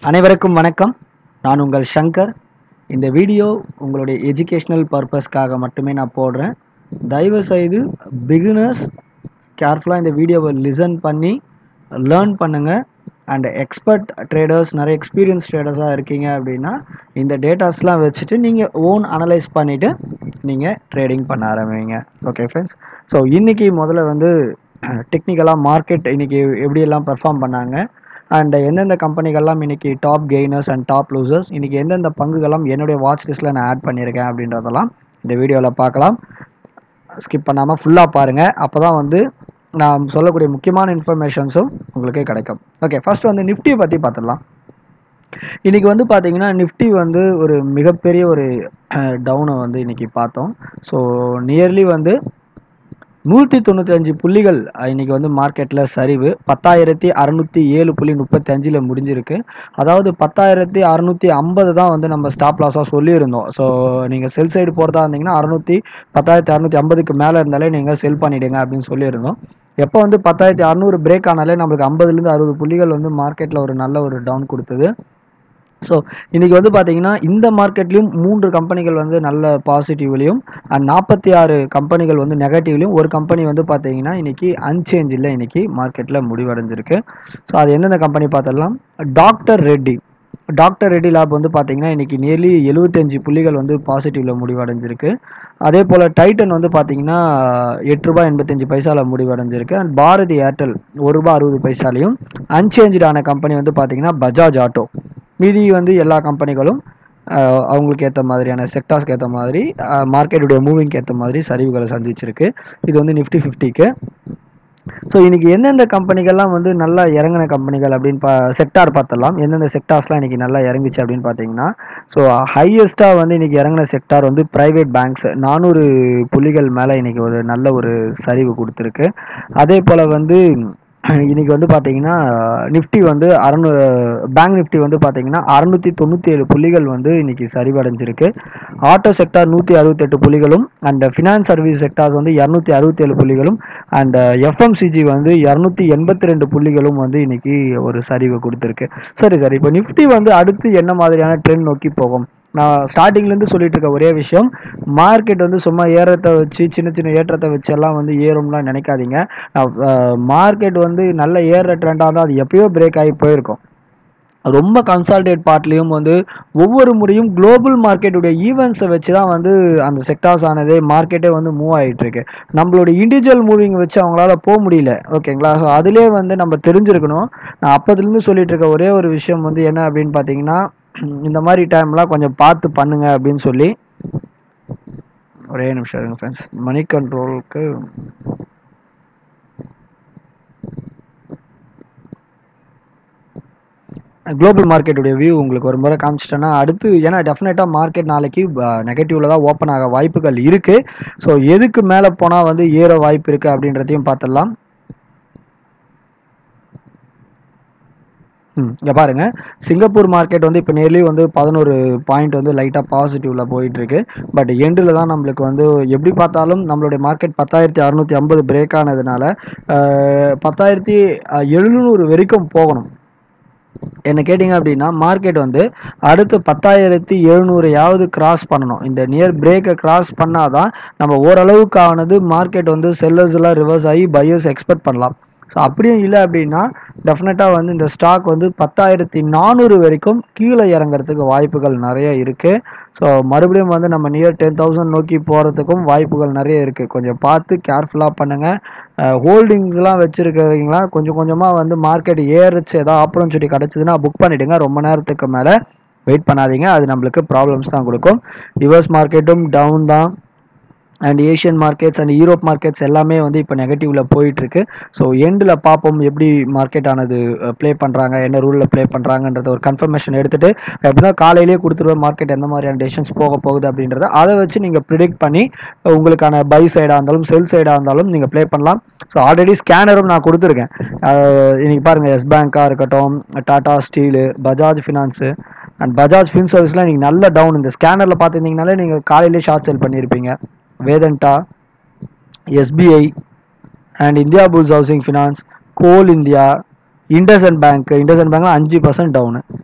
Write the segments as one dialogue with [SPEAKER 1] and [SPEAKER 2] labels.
[SPEAKER 1] அனைவருக்கும் வணக்கம் நான் உங்கள் சங்கர் இந்த வீடியோ உங்களுடைய எஜுகேஷ்னல் பர்பஸ்க்காக மட்டுமே நான் போடுறேன் தயவு செய்து பிகினர்ஸ் கேர்ஃபுல்லாக இந்த வீடியோவை லிசன் பண்ணி லேர்ன் பண்ணுங்கள் அண்ட் எக்ஸ்பர்ட் ட்ரேடர்ஸ் நிறைய எக்ஸ்பீரியன்ஸ் ட்ரேடர்ஸாக இருக்கீங்க அப்படின்னா இந்த டேட்டாஸ்லாம் வச்சுட்டு நீங்கள் ஓன் அனலைஸ் பண்ணிவிட்டு நீங்கள் ட்ரேடிங் பண்ண ஆரம்பிங்க ஓகே ஃப்ரெண்ட்ஸ் ஸோ இன்றைக்கி முதல்ல வந்து டெக்னிக்கலாக மார்க்கெட் இன்றைக்கி எப்படியெல்லாம் பெர்ஃபார்ம் பண்ணாங்க அண்ட் எந்தெந்த கம்பெனிகள்லாம் இன்றைக்கி top gainers and top losers இன்றைக்கி எந்தெந்த பங்குகள்லாம் என்னுடைய வாட்ச் லிஸ்ட்டில் நான் ஆட் பண்ணியிருக்கேன் அப்படின்றதெல்லாம் இந்த வீடியோவில் பார்க்கலாம் ஸ்கிப் பண்ணாமல் ஃபுல்லாக பாருங்கள் அப்போ தான் வந்து நான் சொல்லக்கூடிய முக்கியமான இன்ஃபர்மேஷன்ஸும் உங்களுக்கு கிடைக்கும் ஓகே ஃபர்ஸ்ட் வந்து நிஃப்டியை பற்றி பார்த்துடலாம் இன்றைக்கி வந்து பார்த்தீங்கன்னா நிஃப்டி வந்து ஒரு மிகப்பெரிய ஒரு டவுனை வந்து இன்றைக்கி பார்த்தோம் ஸோ நியர்லி வந்து நூற்றி தொண்ணூற்றி அஞ்சு புள்ளிகள் இன்றைக்கி வந்து மார்க்கெட்டில் சரிவு பத்தாயிரத்தி அறநூற்றி ஏழு புள்ளி முப்பத்தி அஞ்சில் முடிஞ்சிருக்கு அதாவது பத்தாயிரத்தி அறநூற்றி ஐம்பது தான் வந்து நம்ம ஸ்டாப் லாஸாக சொல்லியிருந்தோம் ஸோ நீங்கள் செல் சைடு போகிறதா இருந்தீங்கன்னா அறநூற்றி பத்தாயிரத்தி அறநூற்றி ஐம்பதுக்கு மேலே இருந்தாலே நீங்கள் செல் பண்ணிவிடுங்க அப்படின்னு சொல்லியிருந்தோம் எப்போ வந்து பத்தாயிரத்தி அறநூறு பிரேக் ஆனாலே நம்மளுக்கு ஐம்பதுலேருந்து அறுபது புள்ளிகள் வந்து மார்க்கெட்டில் ஒரு நல்ல ஒரு டவுன் கொடுத்தது ஸோ இன்றைக்கி வந்து பார்த்தீங்கன்னா இந்த மார்க்கெட்லேயும் மூன்று கம்பெனிகள் வந்து நல்ல பாசிட்டிவ்லையும் அண்ட் நாற்பத்தி ஆறு கம்பெனிகள் வந்து நெகட்டிவ்லையும் ஒரு கம்பெனி வந்து பார்த்தீங்கன்னா இன்றைக்கி அன்சேஞ்சில் இன்றைக்கி மார்க்கெட்டில் முடிவடைஞ்சிருக்கு ஸோ அது எந்தெந்த கம்பெனி பார்த்துடலாம் doctor Reddy doctor Reddy lab வந்து பார்த்தீங்கன்னா இன்றைக்கி நியர்லி எழுபத்தஞ்சு புள்ளிகள் வந்து பாசிட்டிவில் முடிவடைஞ்சிருக்கு அதே போல் டைட்டன் வந்து பார்த்தீங்கன்னா எட்டு ரூபாய் எண்பத்தஞ்சு பைசாவில் முடிவடைஞ்சிருக்கு அண்ட் பாரதி ஏர்டெல் ஒரு ரூபா அறுபது பைசாலையும் அன்சேஞ்சான கம்பெனி வந்து பார்த்தீங்கன்னா பஜாஜ் ஆட்டோ மீதி வந்து எல்லா கம்பெனிகளும் அவங்களுக்கு ஏற்ற மாதிரியான செக்டார்ஸ்க்கு ஏற்ற மாதிரி மார்க்கெட்டுடைய மூவிங்க்கு ஏற்ற மாதிரி சரிவுகளை சந்திச்சிருக்கு இது வந்து நிஃப்டி ஃபிஃப்டிக்கு ஸோ இன்றைக்கி எந்தெந்த கம்பெனிகள்லாம் வந்து நல்லா இறங்கின கம்பெனிகள் அப்படின்னு பா செக்டார் பார்த்துடலாம் எந்தெந்த செக்டார்ஸ்லாம் இன்றைக்கி நல்லா இறங்குச்சு அப்படின்னு பார்த்தீங்கன்னா ஸோ ஹையஸ்ட்டாக வந்து இன்றைக்கி இறங்கின செக்டார் வந்து ப்ரைவேட் பேங்க்ஸ் நானூறு புள்ளிகள் மேலே இன்றைக்கி ஒரு நல்ல ஒரு சரிவு கொடுத்துருக்கு அதே போல் வந்து இன்றைக்கி வந்து பார்த்தீங்கன்னா நிஃப்டி வந்து அறநூறு பேங்க் நிஃப்டி வந்து பார்த்தீங்கன்னா அறநூற்றி தொண்ணூற்றி ஏழு புள்ளிகள் வந்து இன்றைக்கி சரிவடைஞ்சிருக்கு ஆட்டோ செக்டார் நூற்றி அறுபத்தெட்டு புள்ளிகளும் அண்ட் ஃபினான்ஸ் சர்வீஸ் செக்டார்ஸ் வந்து இரநூத்தி அறுபத்தேழு புள்ளிகளும் அண்ட் எஃப்எம்சிஜி வந்து இரநூத்தி எண்பத்தி ரெண்டு புள்ளிகளும் வந்து இன்றைக்கி ஒரு சரிவு கொடுத்துருக்கு சரி சார் இப்போ நிஃப்டி வந்து அடுத்து என்ன மாதிரியான ட்ரெண்ட் நோக்கி போகும் நான் ஸ்டார்டிங்லேருந்து சொல்லிட்டு இருக்க ஒரே விஷயம் மார்க்கெட் வந்து சும்மா ஏறத்தை வச்சு சின்ன சின்ன ஏற்றத்தை வச்செல்லாம் வந்து ஏறும்லாம் நினைக்காதீங்க மார்க்கெட் வந்து நல்ல ஏறுற ட்ரெண்டாக இருந்தால் அது எப்பயோ பிரேக் ஆகி போயிருக்கும் ரொம்ப கன்சால்டேட் பார்ட்லேயும் வந்து ஒவ்வொரு முறையும் குளோபல் மார்க்கெட்டுடைய ஈவெண்ட்ஸை வச்சு தான் வந்து அந்த செக்டார்ஸ் ஆனதே மார்க்கெட்டே வந்து மூவ் ஆகிட்டு இருக்கு நம்மளோட இண்டிவிஜுவல் மூவிங் வச்சு அவங்களால போக முடியல ஓகேங்களா ஸோ அதிலே வந்து நம்ம தெரிஞ்சிருக்கணும் நான் அப்போதுலேருந்து சொல்லிட்டு இருக்க ஒரே ஒரு விஷயம் வந்து என்ன அப்படின்னு பார்த்தீங்கன்னா இந்த மாதிரி டைம்லாம் கொஞ்சம் பார்த்து பண்ணுங்க அப்படின்னு சொல்லி ஒரே நிமிஷம் இருங்க ஃப்ரெண்ட்ஸ் மணி கண்ட்ரோலுக்கு குளோபல் மார்க்கெட்டுடைய வியூ உங்களுக்கு ஒரு முறை காமிச்சிட்டேன்னா அடுத்து ஏன்னா டெஃபினட்டாக மார்க்கெட் நாளைக்கு நெகட்டிவில் தான் ஓப்பன் ஆக வாய்ப்புகள் இருக்குது ஸோ எதுக்கு மேலே போனால் வந்து ஏற வாய்ப்பு இருக்குது அப்படின்றதையும் பார்த்துடலாம் இங்கே பாருங்க சிங்கப்பூர் மார்க்கெட் வந்து இப்போ நியர்லி வந்து பதினோரு பாயிண்ட் வந்து லைட்டாக பாசிட்டிவில் போயிட்டுருக்கு பட் எண்டில் தான் நம்மளுக்கு வந்து எப்படி பார்த்தாலும் நம்மளுடைய மார்க்கெட் பத்தாயிரத்தி அறநூற்றி ஐம்பது பிரேக் ஆனதுனால பத்தாயிரத்தி எழுநூறு வரைக்கும் போகணும் என்ன கேட்டிங்க அப்படின்னா மார்க்கெட் வந்து அடுத்து பத்தாயிரத்தி எழுநூறையாவது கிராஸ் பண்ணணும் இந்த நியர் பிரேக்கை கிராஸ் பண்ணாதான் நம்ம ஓரளவுக்கு ஆனது மார்க்கெட் வந்து செல்லர்ஸ் எல்லாம் ரிவர்ஸ் ஆகி பையர்ஸ் எக்ஸ்பெக்ட் பண்ணலாம் ஸோ அப்படியும் இல்லை அப்படின்னா டெஃபினட்டாக வந்து இந்த ஸ்டாக் வந்து பத்தாயிரத்தி நானூறு வரைக்கும் கீழே இறங்குறதுக்கு வாய்ப்புகள் நிறைய இருக்குது ஸோ மறுபடியும் வந்து நம்ம நியர் டென் தௌசண்ட் நோக்கி போகிறதுக்கும் வாய்ப்புகள் நிறைய இருக்குது கொஞ்சம் பார்த்து கேர்ஃபுல்லாக பண்ணுங்கள் ஹோல்டிங்ஸ்லாம் வச்சுருக்கிறீங்களா கொஞ்சம் கொஞ்சமாக வந்து மார்க்கெட் ஏறிச்சு ஏதாவது ஆப்பர்ச்சுனிட்டி கிடச்சிதுன்னா புக் பண்ணிவிடுங்க ரொம்ப நேரத்துக்கு மேலே வெயிட் பண்ணாதீங்க அது நம்மளுக்கு ப்ராப்ளம்ஸ் தான் கொடுக்கும் ரிவர்ஸ் மார்க்கெட்டும் டவுன் தான் and Asian markets and Europe markets எல்லாமே வந்து இப்போ நெகட்டிவில் போயிட்டுருக்கு ஸோ எண்டில் பார்ப்போம் எப்படி மார்க்கெட் ஆனது ப்ளே பண்ணுறாங்க என்ன ரூலில் ப்ளே பண்ணுறாங்கன்றத ஒரு கன்ஃபர்மேஷன் எடுத்துகிட்டு எப்படி தான் காலையிலேயே கொடுத்துருவோம் மார்க்கெட் எந்த மாதிரியான டெசிஷன்ஸ் போக போகுது அப்படின்றத அதை வச்சு நீங்கள் ப்ரிடிக்ட் பண்ணி உங்களுக்கான பை சைடாக இருந்தாலும் செல் சைடாக இருந்தாலும் நீங்கள் ப்ளே பண்ணலாம் ஸோ ஆல்ரெடி ஸ்கேனரும் நான் கொடுத்துருக்கேன் இன்னைக்கு பாருங்கள் எஸ் பேங்காக இருக்கட்டும் Tata steel Bajaj finance and Bajaj fin சர்வீஸ்லாம் நீங்கள் நல்ல டவுன் இந்த ஸ்கேனரில் பார்த்துருந்தீங்கனாலே நீங்கள் காலையிலேயே ஷார்ட் செல் பண்ணியிருப்பீங்க Vedanta SBI and India bulls housing finance coal India IndusInd bank IndusInd பேங்க்ல அஞ்சு percent down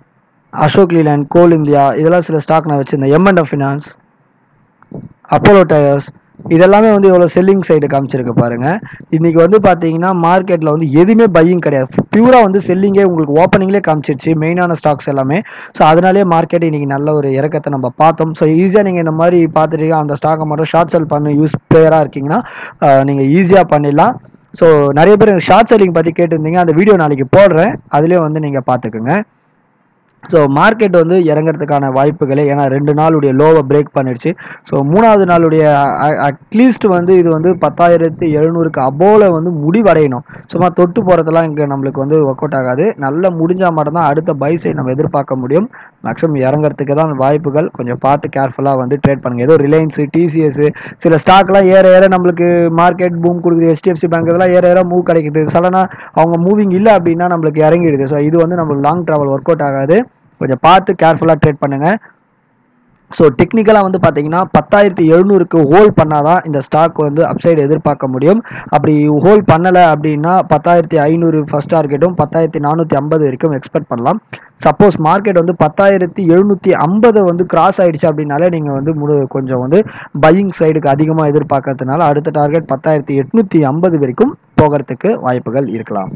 [SPEAKER 1] Ashok Leyland coal India இதெல்லாம் சில ஸ்டாக் நான் வச்சுருந்தேன் எம்என்எஃப் ஃபினான்ஸ் அப்போலோ டயர்ஸ் இதெல்லாமே வந்து எவ்வளோ செல்லிங் சைடு காமிச்சிருக்கு பாருங்க இன்னைக்கு வந்து பார்த்தீங்கன்னா மார்க்கெட்டில் வந்து எதுவுமே பையிங் கிடையாது பியூராக வந்து செல்லிங்கே உங்களுக்கு ஓப்பனிங்லேயே காமிச்சிருச்சு மெயினான ஸ்டாக்ஸ் எல்லாமே ஸோ அதனாலேயே மார்க்கெட் இன்னைக்கு நல்ல ஒரு இறக்கத்தை நம்ம பார்த்தோம் ஸோ ஈஸியாக நீங்கள் இந்த மாதிரி பார்த்துட்டு அந்த ஸ்டாக்கை மட்டும் ஷார்ட் செல் பண்ண யூஸ் பிளேயராக இருக்கீங்கன்னா நீங்கள் ஈஸியாக பண்ணிடலாம் ஸோ நிறைய பேர் ஷார்ட் செல்லிங் பற்றி கேட்டிருந்தீங்க அந்த வீடியோ நாளைக்கு போடுறேன் அதுலேயும் வந்து நீங்கள் பார்த்துக்குங்க ஸோ மார்க்கெட் வந்து இறங்குறதுக்கான வாய்ப்புகளே ஏன்னா ரெண்டு நாளுடைய லோவை பிரேக் பண்ணிடுச்சு ஸோ மூணாவது நாளுடைய அட்லீஸ்ட் வந்து இது வந்து பத்தாயிரத்து எழுநூறுக்கு அபோவில் வந்து முடிவடையணும் சும்மா தொட்டு போகிறதெல்லாம் இங்கே நம்மளுக்கு வந்து ஒர்க் அவுட் ஆகாது நல்ல முடிஞ்சால் மட்டும்தான் அடுத்த பை சைடு நம்ம எதிர்பார்க்க முடியும் மேக்ஸிமம் இறங்குறதுக்கு தான் வாய்ப்புகள் கொஞ்சம் பார்த்து கேர்ஃபுல்லாக வந்து ட்ரேட் பண்ணுங்க ஏதோ ரிலையன்ஸு டிசிஎஸ் சில ஸ்டாக்லாம் ஏற ஏற நம்மளுக்கு மார்க்கெட் பூம் கொடுக்குது ஹெச்டிஎஃப்சி பேங்க் இதெல்லாம் ஏற ஏற மூவ் கிடைக்குது சடனாக அவங்க மூவிங் இல்லை அப்படின்னா நம்மளுக்கு இறங்கிடுது ஸோ இது வந்து நம்மளுக்கு லாங் ட்ராவல் ஒர்க் அவுட் ஆகாது கொஞ்சம் பார்த்து கேர்ஃபுல்லாக ட்ரேட் பண்ணுங்கள் ஸோ டெக்னிக்கலாக வந்து பார்த்தீங்கன்னா பத்தாயிரத்தி எழுநூறுக்கு ஹோல்ட் பண்ணால் தான் இந்த ஸ்டாக் வந்து அப்சைடு எதிர்பார்க்க முடியும் அப்படி ஹோல்ட் பண்ணலை அப்படின்னா பத்தாயிரத்தி ஐநூறு ஃபஸ்ட் டார்கெட்டும் பத்தாயிரத்தி நானூற்றி ஐம்பது வரைக்கும் எக்ஸ்பெக்ட் பண்ணலாம் சப்போஸ் மார்க்கெட் வந்து பத்தாயிரத்தி எழுநூற்றி ஐம்பது வந்து கிராஸ் ஆயிடுச்சு அப்படின்னாலே நீங்கள் வந்து முழு கொஞ்சம் வந்து பையிங் சைடுக்கு அதிகமாக எதிர்பார்க்கறதுனால அடுத்த டார்கெட் பத்தாயிரத்தி எட்நூற்றி ஐம்பது வரைக்கும் போகிறதுக்கு வாய்ப்புகள் இருக்கலாம்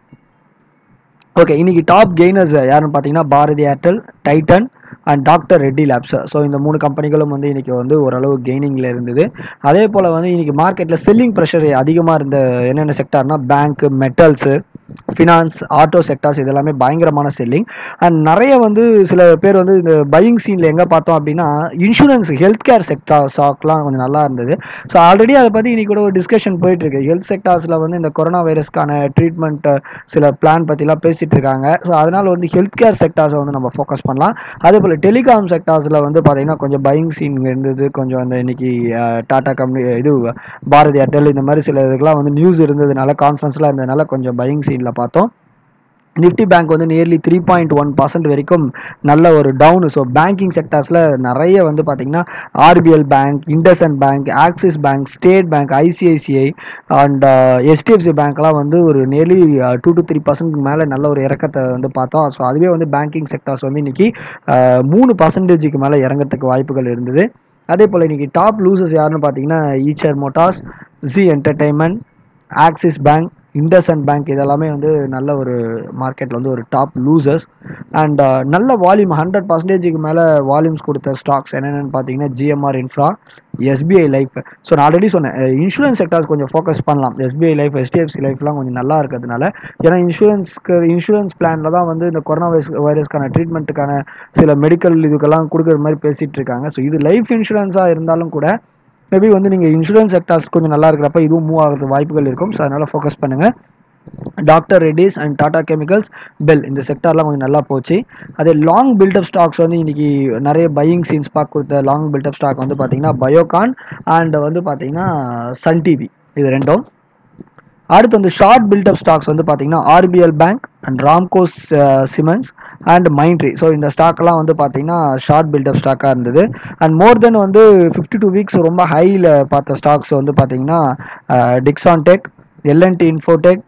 [SPEAKER 1] ஓகே இன்னைக்கு டாப் கெய்னர்ஸ் யாருன்னு பார்த்தீங்கன்னா Bharti Airtel Titan and doctor Reddy labs so இந்த மூணு கம்பெனிகளும் வந்து இன்னைக்கு வந்து ஓரளவு கெய்னிங்கில் இருந்தது அதே போல் வந்து இன்னைக்கு மார்க்கெட்டில் செல்லிங் ப்ரெஷர் அதிகமாக இருந்த என்னென்ன செக்டார்னா bank metals finance auto sectors இது எல்லாமே பயங்கரமான செல்லிங் அண்ட் நிறைய வந்து சில பேர் வந்து இந்த பையிங் சீனில் எங்கே பார்த்தோம் அப்படின்னா இன்சூரன்ஸ் ஹெல்த் கேர் செக்டார் ஸ்டாக்லாம் கொஞ்சம் நல்லா இருந்தது ஸோ ஆல்ரெடி அதை பற்றி இன்னைக்கு கூட ஒரு டிஸ்கஷன் போயிட்டு இருக்கு ஹெல்த் செக்டார்ஸில் வந்து இந்த கொரோனா வைரஸ்க்கான ட்ரீட்மெண்ட் சில பிளான் பற்றிலாம் பேசிட்டு இருக்காங்க ஸோ அதனால வந்து ஹெல்த் கேர் செக்டார்ஸை வந்து நம்ம ஃபோக்கஸ் பண்ணலாம் அதே போல் டெலிகாம் செக்டார்ஸில் வந்து பார்த்தீங்கன்னா கொஞ்சம் பையிங் சீன் இருந்தது கொஞ்சம் அந்த இன்னைக்கு டாடா கம்பெனி இது பாரதி ஏர்டெல் இந்த மாதிரி சில இதுக்கெல்லாம் வந்து நியூஸ் இருந்ததுனால கான்ஃபரன்ஸ்லாம் இருந்ததுனால கொஞ்சம் பையிங் சீனில் பார்த்தோம் நிஃப்டி பேங்க் வந்து nearly three point one percent வரைக்கும் நல்ல ஒரு டவுன் ஸோ பேங்கிங் செக்டர்ஸில் நிறைய வந்து பார்த்தீங்கன்னா RBL bank IndusInd bank Axis bank State bank ICICI and HDFC பேங்க்லாம் வந்து ஒரு nearly two to three percent மேலே நல்ல ஒரு இறக்கத்தை வந்து பார்த்தோம் ஸோ அதுவே வந்து பேங்கிங் செக்டர்ஸ் வந்து இன்னைக்கு மூணு பர்சன்டேஜுக்கு மேலே இறங்கிறதுக்கு வாய்ப்புகள் இருந்தது அதே போல் இன்னைக்கு டாப் லூசர்ஸ் யாருன்னு பார்த்தீங்கன்னா Eicher Motors Zee entertainment Axis bank IndusInd bank இதெல்லாமே வந்து நல்ல ஒரு மார்க்கெட்டில் வந்து ஒரு டாப் லூசர்ஸ் அண்ட் நல்ல வால்யூம் ஹண்ட்ரட் பர்சன்டேஜுக்கு மேலே வால்யூம்ஸ் கொடுத்த ஸ்டாக்ஸ் என்னென்னு பார்த்தீங்கன்னா GMR infra SBI life so நான் ஆல்ரெடி சொன்னேன் இன்சூரன்ஸ் செக்டர்ஸ் கொஞ்சம் ஃபோக்கஸ் பண்ணலாம் எஸ்பிஐ லைஃப் ஹெச்டிஎஃப்சி லைஃப்லாம் கொஞ்சம் நல்லா இருக்கிறதுனால ஏன்னா இன்சூரன்ஸ்க்கு இன்சூரன்ஸ் பிளானில் தான் வந்து இந்த கொரோனா வைரஸ் வைரஸ்க்கான ட்ரீட்மெண்ட்டுக்கான சில மெடிக்கல் இதுக்கெல்லாம் கொடுக்குற மாதிரி பேசிகிட்டு இருக்காங்க ஸோ இது லைஃப் இன்சூரன்ஸாக இருந்தாலும் கூட மேபி வந்து நீங்கள் இன்சூரன்ஸ் செக்டார்ஸ் கொஞ்சம் நல்லா இருக்கிறப்ப இதுவும் மூவ் ஆகிறது வாய்ப்புகள் இருக்கும் ஸோ அதனால் ஃபோக்கஸ் பண்ணுங்கள் doctor Reddy's and Tata chemicals BHEL இந்த செக்டார்லாம் கொஞ்சம் நல்லா போச்சு அதே லாங் பில்டப் ஸ்டாக்ஸ் வந்து இன்னைக்கு நிறைய பையிங் சீன்ஸ் பார்க்க கொடுத்த லாங் பில்டப் ஸ்டாக் வந்து பார்த்தீங்கன்னா பயோகான் அண்ட் வந்து பார்த்தீங்கன்னா சன் டிவி இது ரெண்டும் அடுத்து வந்து ஷார்ட் பில்டப் ஸ்டாக்ஸ் வந்து பார்த்தீங்கன்னா RBL bank and Ramco's cements and Mindtree so இந்த ஸ்டாக்லாம் வந்து பார்த்தீங்கன்னா ஷார்ட் பில்டப் ஸ்டாக்காக இருந்தது அண்ட் மோர் தென் வந்து ஃபிஃப்டி டூ வீக்ஸ் ரொம்ப ஹையில் பார்த்த ஸ்டாக்ஸ் வந்து பார்த்தீங்கன்னா Dixon tech LNT Infotech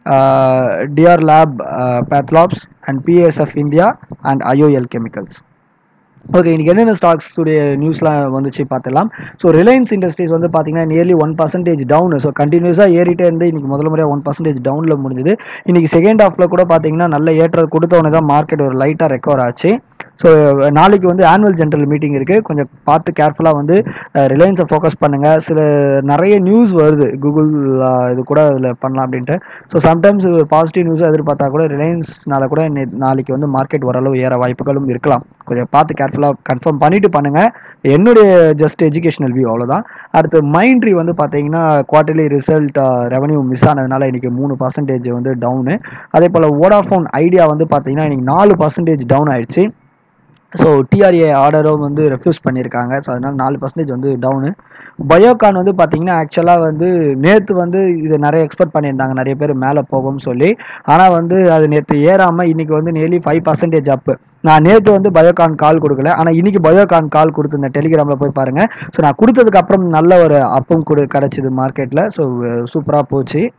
[SPEAKER 1] DR lab pathlabs and BSF India and IOL chemicals okay இன்றைக்கி என்னென்ன ஸ்டாக்ஸ் உடைய நியூஸ்லாம் வந்துச்சு பார்த்துலாம் ஸோ ரிலையன்ஸ் இண்டஸ்ட்ரீஸ் வந்து பார்த்தீங்கன்னா nearly one percentage down so கண்டினியூஸாக ஏறிட்டே இருந்து இன்றைக்கி முதல் முறையாக ஒன் பர்சன்டேஜ் டவுனில் முடிஞ்சுது இன்றைக்கி செகண்ட் ஹாஃபில் கூட பார்த்தீங்கன்னா நல்ல ஏற்ற கொடுத்தவொடனே தான் மார்க்கெட் ஒரு லைட்டாக ரெக்கவர் ஆச்சு ஸோ நாளைக்கு வந்து ஆனுவல் ஜென்ரல் மீட்டிங் இருக்குது கொஞ்சம் பார்த்து கேர்ஃபுல்லாக வந்து ரிலையன்ஸை ஃபோக்கஸ் பண்ணுங்கள் சில நிறைய நியூஸ் வருது கூகுள் இது கூட அதில் பண்ணலாம் அப்படின்ட்டு ஸோ சம்டைம்ஸ் பாசிட்டிவ் நியூஸை எதிர்பார்த்தா கூட ரிலையன்ஸ்னால கூட நாளைக்கு வந்து மார்க்கெட் ஓரளவு ஏற வாய்ப்புகளும் இருக்கலாம் கொஞ்சம் பார்த்து கேர்ஃபுல்லாக கன்ஃபார்ம் பண்ணிட்டு பண்ணுங்கள் என்னுடைய ஜஸ்ட் எஜுகேஷனல் வியூ அவ்வளோதான் அடுத்து மைண்ட்ரி வந்து பார்த்தீங்கன்னா குவார்டர்லி ரிசல்ட் ரெவன்யூ மிஸ் ஆனதுனால இன்றைக்கி மூணு பர்சன்டேஜ் வந்து டவுனு அதே போல் வோடாஃபோன் ஐடியா வந்து பார்த்தீங்கன்னா இன்றைக்கி நாலு பர்சன்டேஜ் டவுன் ஆயிடுச்சு ஸோ டிஆர்ஏ ஆர்டரும் வந்து ரெஃப்யூஸ் பண்ணியிருக்காங்க ஸோ அதனால் நாலு பர்சன்டேஜ் வந்து டவுனு பயோகான் வந்து பார்த்தீங்கன்னா ஆக்சுவலாக வந்து நேற்று வந்து இது நிறைய எக்ஸ்பெக்ட் பண்ணியிருந்தாங்க நிறைய பேர் மேலே போகும்னு சொல்லி ஆனால் வந்து அது நேற்று ஏறாமல் இன்றைக்கி வந்து நியர்லி ஃபைவ் பர்சன்டேஜ் அப்பு நான் நேற்று வந்து பயோகான் கால் கொடுக்கல ஆனால் இன்னைக்கு பயோகான் கால் கொடுத்துருந்தேன் டெலிகிராமில் போய் பாருங்கள் ஸோ நான் கொடுத்ததுக்கு அப்புறம் நல்ல ஒரு அப்பும் கொடு கிடச்சிது மார்க்கெட்டில் ஸோ சூப்பராக போச்சு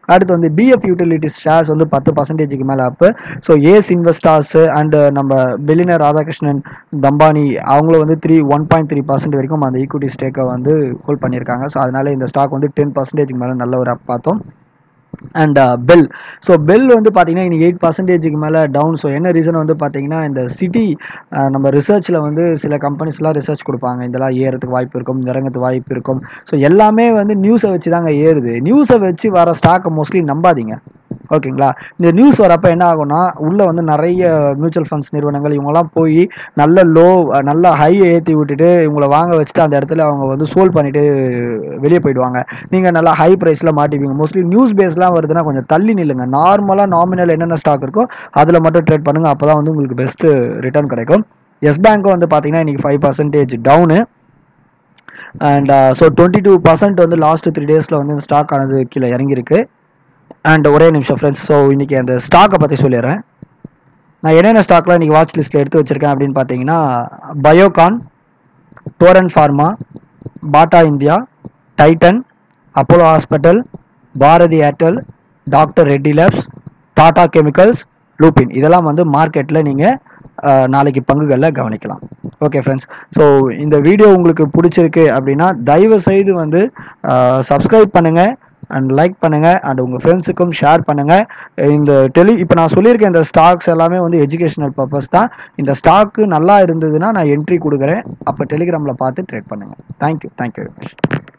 [SPEAKER 1] அடுத்து வந்து பிஎஃப் யூட்டிலிட்டிஸ் ஷேர்ஸ் வந்து பத்து பர்சன்டேஜுக்கு மேலே up so ace investors and நம்ம பில்லினர் ராதாகிருஷ்ணன் தம்பானி அவங்களும் வந்து three one point three percent வரைக்கும் அந்த ஈக்விட்டி ஸ்டேக்கை வந்து ஹோல்ட் பண்ணியிருக்காங்க ஸோ அதனால இந்த ஸ்டாக் வந்து டென் பர்சன்டேஜுக்கு மேலே நல்ல ஒரு அப் பார்த்தோம் அண்ட் பெல் ஸோ பெல் வந்து பார்த்தீங்கன்னா இன்னைக்கு எயிட் பர்சன்டேஜுக்கு மேலே டவுன் ஸோ என்ன ரீசன் வந்து பார்த்தீங்கன்னா இந்த சிட்டி நம்ம ரிசர்ச்சில் வந்து சில கம்பெனிஸ்லாம் ரிசர்ச் கொடுப்பாங்க இதெல்லாம் ஏறதுக்கு வாய்ப்பு இருக்கும் இறங்கிறதுக்கு வாய்ப்பு இருக்கும் ஸோ எல்லாமே வந்து நியூஸை வச்சு தாங்க ஏறுது நியூஸை வச்சு வர ஸ்டாக்கை மோஸ்ட்லி நம்பாதீங்க ஓகேங்களா இந்த நியூஸ் வரப்போ என்ன ஆகும்னா உள்ளே வந்து நிறைய மியூச்சுவல் ஃபண்ட்ஸ் நிறுவனங்கள் இவங்கெல்லாம் போய் நல்ல லோ நல்ல ஹை ஏற்றி விட்டுட்டு இவங்களை வாங்க வச்சுட்டு அந்த இடத்துல அவங்க வந்து சோல் பண்ணிட்டு வெளியே போயிடுவாங்க நீங்கள் நல்லா ஹை ப்ரைஸில் மாட்டிப்பீங்க மோஸ்ட்லி நியூஸ் பேஸ்லாம் வருதுன்னா கொஞ்சம் தள்ளி நில்லுங்க நார்மலாக நாமினல் என்னென்ன ஸ்டாக் இருக்கோ அதில் மட்டும் ட்ரேட் பண்ணுங்கள் அப்போ தான் வந்து உங்களுக்கு பெஸ்ட்டு ரிட்டர்ன் கிடைக்கும் எஸ் பேங்க்கும் வந்து பார்த்தீங்கன்னா இன்றைக்கி five percentage down and so twenty two percent வந்து லாஸ்ட் த்ரீ டேஸில் வந்து இந்த ஸ்டாக் ஆனது கீழே இறங்கியிருக்கு அண்ட் ஒரே நிமிஷம் ஃப்ரெண்ட்ஸ் ஸோ இன்றைக்கி அந்த ஸ்டாக்கை பற்றி சொல்லிடுறேன் நான் என்னென்ன ஸ்டாக்லாம் இன்றைக்கி வாட்ச் லிஸ்ட்டில் எடுத்து வச்சுருக்கேன் அப்படின்னு பார்த்தீங்கன்னா Biocon Torrent pharma Bata India Titan Apollo hospital Bharti Airtel doctor Reddy labs Tata chemicals Lupin இதெல்லாம் வந்து மார்க்கெட்டில் நீங்கள் நாளைக்கு பங்குகளில் கவனிக்கலாம் ஓகே ஃப்ரெண்ட்ஸ் ஸோ இந்த வீடியோ உங்களுக்கு பிடிச்சிருக்கு அப்படின்னா தயவு செய்து வந்து சப்ஸ்கிரைப் பண்ணுங்கள் அண்ட் லைக் பண்ணுங்கள் அண்ட் உங்கள் ஃப்ரெண்ட்ஸுக்கும் ஷேர் பண்ணுங்கள் இந்த டெலி இப்போ நான் சொல்லியிருக்கேன் இந்த ஸ்டாக்ஸ் எல்லாமே வந்து எஜுகேஷனல் பர்பஸ் தான் இந்த ஸ்டாக்கு நல்லா இருந்ததுன்னா நான் என்ட்ரி கொடுக்குறேன் அப்போ டெலிகிராமில் பார்த்து ட்ரேட் பண்ணுங்கள் தேங்க்யூ தேங்க்யூ வெரி மச்